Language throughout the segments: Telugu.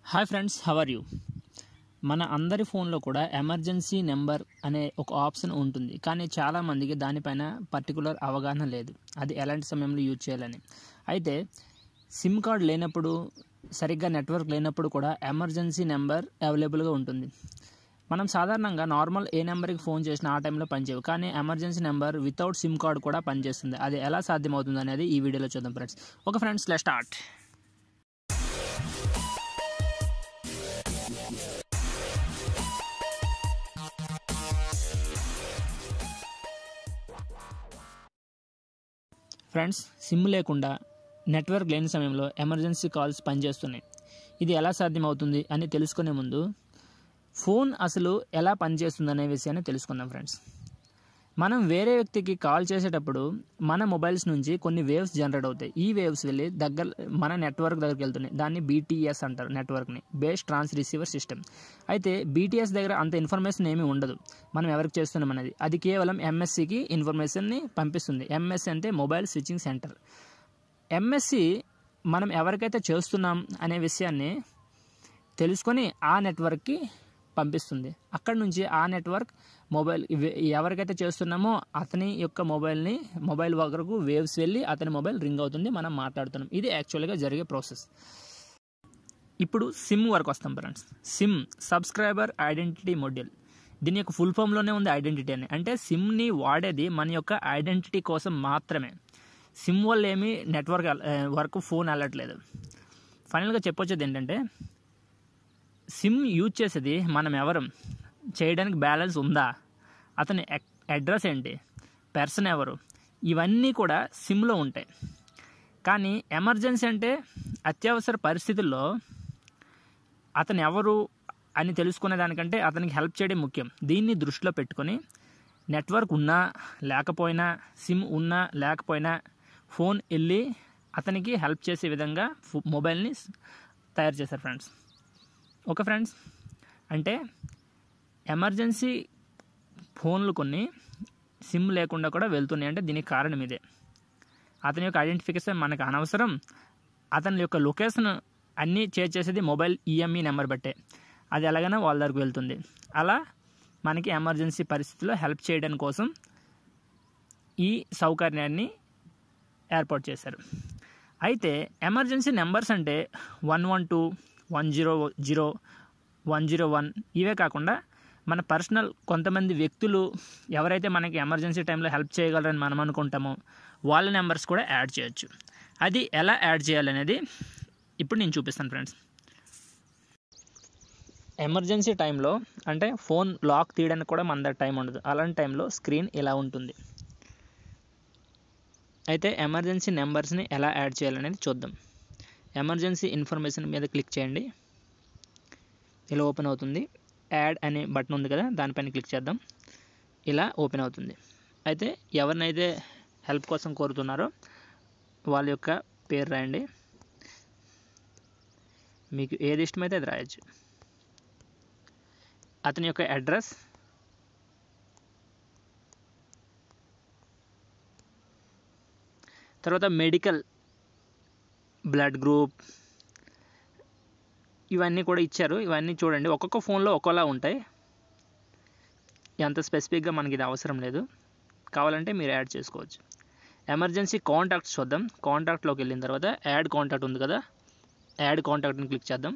హాయ్ ఫ్రెండ్స్ హవర్ యూ మన అందరి ఫోన్లో కూడా ఎమర్జెన్సీ నెంబర్ అనే ఒక ఆప్షన్ ఉంటుంది కానీ చాలామందికి దానిపైన పర్టికులర్ అవగాహన లేదు అది ఎలాంటి సమయంలో యూజ్ చేయాలని అయితే సిమ్ కార్డ్ లేనప్పుడు సరిగ్గా నెట్వర్క్ లేనప్పుడు కూడా ఎమర్జెన్సీ నెంబర్ అవైలబుల్గా ఉంటుంది మనం సాధారణంగా నార్మల్ ఏ నెంబర్కి ఫోన్ చేసినా ఆ టైంలో పనిచేయవు కానీ emergency number without sim card కూడా పనిచేస్తుంది అది ఎలా సాధ్యమవుతుంది అనేది ఈ వీడియోలో చూద్దాం friends okay friends let start friends sim లేకుండా నెట్వర్క్ లేని సమయంలో ఎమర్జెన్సీ కాల్స్ పనిచేస్తున్నాయి ఇది ఎలా సాధ్యమవుతుంది అని తెలుసుకునే ముందు ఫోన్ అసలు ఎలా పనిచేస్తుంది అనే విషయాన్ని తెలుసుకుందాం ఫ్రెండ్స్ మనం వేరే వ్యక్తికి కాల్ చేసేటప్పుడు మన మొబైల్స్ నుంచి కొన్ని వేవ్స్ జనరేట్ అవుతాయి ఈ వేవ్స్ వెళ్ళి దగ్గర మన నెట్వర్క్ దగ్గరికి వెళ్తున్నాయి దాన్ని బీటీఎస్ అంటారు నెట్వర్క్ని బేస్ ట్రాన్స్ రిసీవర్ సిస్టమ్ అయితే బీటీఎస్ దగ్గర అంత ఇన్ఫర్మేషన్ ఏమీ ఉండదు మనం ఎవరికి చేస్తున్నాం అనేది అది కేవలం ఎంఎస్సికి ఇన్ఫర్మేషన్ని పంపిస్తుంది ఎంఎస్సి అంటే మొబైల్ స్విచ్చింగ్ సెంటర్ ఎంఎస్సి మనం ఎవరికైతే చేస్తున్నాం అనే విషయాన్ని తెలుసుకొని ఆ నెట్వర్క్కి పంపిస్తుంది అక్కడ నుంచి ఆ నెట్వర్క్ మొబైల్ ఇవి- ఎవరికైతే చేస్తున్నామో అతని యొక్క మొబైల్ని మొబైల్ వరకు వేవ్స్ వెళ్ళి అతని మొబైల్ రింగ్ అవుతుంది మనం మాట్లాడుతున్నాం ఇది యాక్చువల్గా జరిగే ప్రాసెస్ ఇప్పుడు సిమ్ వరకు వస్తాం friends sim subscriber identity module దీని యొక్క ఫుల్ ఫామ్లోనే ఉంది ఐడెంటిటీ అని అంటే సిమ్ని వాడేది మన యొక్క ఐడెంటిటీ కోసం మాత్రమే సిమ్ వల్ల ఏమీ నెట్వర్క్ వరకు ఫోన్ వెళ్ళట్లేదు ఫైనల్గా చెప్పొచ్చేది ఏంటంటే సిమ్ యూజ్ చేసేది మనం ఎవరం చేయడానికి బ్యాలెన్స్ ఉందా అతని ఎక్- అడ్రస్ ఏంటి పర్సన్ ఎవరు ఇవన్నీ కూడా సిమ్లో ఉంటాయి కానీ ఎమర్జెన్సీ అంటే అత్యవసర పరిస్థితుల్లో అతను ఎవరు అని తెలుసుకునే దానికంటే అతనికి హెల్ప్ చేయడం ముఖ్యం దీన్ని దృష్టిలో పెట్టుకొని నెట్వర్క్ ఉన్నా లేకపోయినా సిమ్ ఉన్నా లేకపోయినా ఫోన్ వెళ్ళి అతనికి హెల్ప్ చేసే విధంగా ఫో- మొబైల్ని స్- తయారు చేశారు ఫ్రెండ్స్ ఓకే ఫ్రెండ్స్ అంటే ఎమర్జెన్సీ ఫోన్లు కొన్ని సిమ్ లేకుండా కూడా వెళ్తున్నాయి అంటే దీనికి కారణం ఇదే అతని యొక్క ఐడెంటిఫికేషన్ మనకు అనవసరం అతని యొక్క లొకేషన్ అన్నీ చేంజ్ చేసేది మొబైల్ ఈఎంఈ నెంబర్ బట్టే అది ఎలాగైనా వాళ్ళ దగ్గరకు వెళ్తుంది అలా మనకి ఎమర్జెన్సీ పరిస్థితుల్లో హెల్ప్ చేయడం కోసం ఈ సౌకర్యాన్ని ఏర్పాటు చేశారు అయితే ఎమర్జెన్సీ నెంబర్స్ అంటే one one two one zero zero one zero one ఇవే కాకుండా మన పర్సనల్ కొంతమంది వ్యక్తులు ఎవరైతే మనకి ఎమర్జెన్సీ టైంలో హెల్ప్ చేయగలరని మనం అనుకుంటామో వాళ్ళ నెంబర్స్ కూడా యాడ్ చేయొచ్చు అది ఎలా యాడ్ చేయాలనేది ఇప్పుడు నేను చూపిస్తాను ఫ్రెండ్స్ ఎమర్జెన్సీ టైంలో అంటే ఫోన్ లాక్ తీయడానికి కూడా మన దగ్గర టైం ఉండదు అలాంటి టైంలో స్క్రీన్ ఇలా ఉంటుంది అయితే ఎమర్జెన్సీ నెంబర్స్ని ఎలా యాడ్ చేయాలనేది చూద్దాం ఎమర్జెన్సీ ఇన్ఫర్మేషన్ మీద క్లిక్ చేయండి ఇలా ఓపెన్ అవుతుంది యాడ్ అనే బటన్ ఉంది కదా దానిపైన క్లిక్ చేద్దాం ఇలా ఓపెన్ అవుతుంది అయితే ఎవరినైతే హెల్ప్ కోసం కోరుతున్నారో వాళ్ళ యొక్క పేరు రాయండి మీకు ఏది ఇష్టమైతే అది రాయొచ్చు అతని యొక్క అడ్రస్ తర్వాత మెడికల్ బ్లడ్ గ్రూప్ ఇవన్నీ కూడా ఇచ్చారు ఇవన్నీ చూడండి ఒక్కొక్క ఫోన్లో ఒక్కోలా ఉంటాయి ఎంత స్పెసిఫిక్గా మనకి ఇది అవసరం లేదు కావాలంటే మీరు యాడ్ చేసుకోవచ్చు ఎమర్జెన్సీ కాంటాక్ట్స్ చూద్దాం కాంటాక్ట్లోకి వెళ్ళిన తర్వాత యాడ్ కాంటాక్ట్ ఉంది కదా యాడ్ కాంటాక్ట్ని క్లిక్ చేద్దాం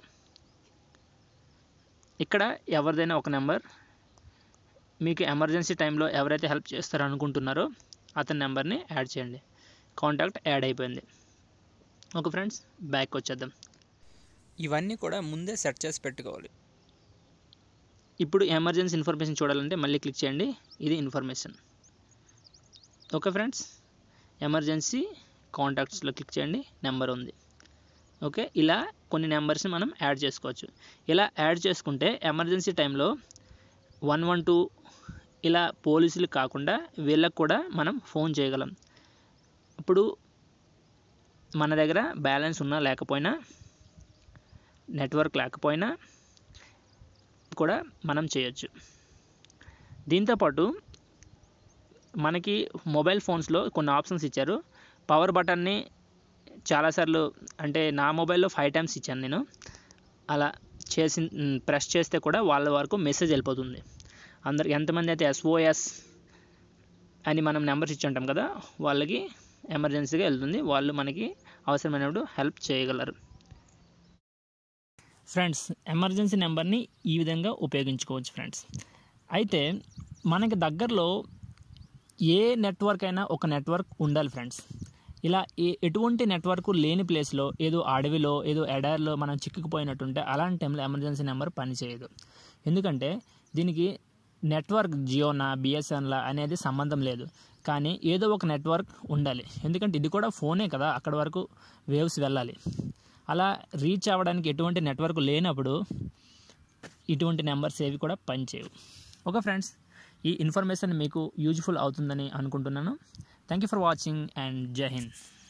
ఇక్కడ ఎవరిదైనా ఒక నెంబర్ మీకు ఎమర్జెన్సీ టైంలో ఎవరైతే హెల్ప్ చేస్తారో అనుకుంటున్నారో అతని నెంబర్ని యాడ్ చేయండి కాంటాక్ట్ యాడ్ అయిపోయింది ఓకే ఫ్రెండ్స్ బ్యాక్ వచ్చేద్దాం ఇవన్నీ కూడా ముందే సెట్ చేసి పెట్టుకోవాలి ఇప్పుడు ఎమర్జెన్సీ ఇన్ఫర్మేషన్ చూడాలంటే మళ్ళీ క్లిక్ చేయండి ఇది ఇన్ఫర్మేషన్ ఓకే ఫ్రెండ్స్ ఎమర్జెన్సీ కాంటాక్ట్స్లో క్లిక్ చేయండి నెంబర్ ఉంది ఓకే ఇలా కొన్ని నెంబర్స్ని మనం యాడ్ చేసుకోవచ్చు ఇలా యాడ్ చేసుకుంటే ఎమర్జెన్సీ టైంలో వన్ వన్ టూ ఇలా పోలీసులు కాకుండా వీళ్ళకి కూడా మనం ఫోన్ చేయగలం ఇప్పుడు మన దగ్గర బ్యాలెన్స్ ఉన్నా లేకపోయినా నెట్వర్క్ లేకపోయినా కూడా మనం చేయొచ్చు దీంతోపాటు మనకి మొబైల్ ఫోన్స్లో కొన్ని ఆప్షన్స్ ఇచ్చారు పవర్ బటన్ని చాలాసార్లు అంటే నా మొబైల్లో ఫైవ్ టైమ్స్ ఇచ్చాను నేను అలా చేసి ప్రెస్ చేస్తే కూడా వాళ్ళ వరకు మెసేజ్ వెళ్ళిపోతుంది అందరు ఎంతమంది అయితే ఎస్ఓఎస్ అని మనం నెంబర్స్ ఇచ్చి ఉంటాం కదా వాళ్ళకి ఎమర్జెన్సీగా వెళ్తుంది వాళ్ళు మనకి అవసరమైనప్పుడు హెల్ప్ చేయగలరు ఫ్రెండ్స్ ఎమర్జెన్సీ నెంబర్ని ఈ విధంగా ఉపయోగించుకోవచ్చు ఫ్రెండ్స్ అయితే మనకి దగ్గరలో ఏ నెట్వర్క్ అయినా ఒక నెట్వర్క్ ఉండాలి ఫ్రెండ్స్ ఇలా ఏ ఎటువంటి నెట్వర్క్ లేని ప్లేస్లో ఏదో అడవిలో ఏదో ఎడారిలో మనం చిక్కుకుపోయినట్టుంటే అలాంటి టైంలో ఎమర్జెన్సీ నెంబర్ పనిచేయదు ఎందుకంటే దీనికి నెట్వర్క్ జియోనా బిఎస్ఎన్లా అనేది సంబంధం లేదు కానీ ఏదో ఒక నెట్వర్క్ ఉండాలి ఎందుకంటే ఇది కూడా ఫోనే కదా అక్కడ వరకు వేవ్స్ వెళ్ళాలి అలా రీచ్ అవ్వడానికి ఎటువంటి నెట్వర్క్ లేనప్పుడు ఇటువంటి నెంబర్స్ ఏవి కూడా పనిచేయవు ఓకే ఫ్రెండ్స్ ఈ ఇన్ఫర్మేషన్ మీకు యూజ్ఫుల్ అవుతుందని అనుకుంటున్నాను thank you for watching and జై హింద్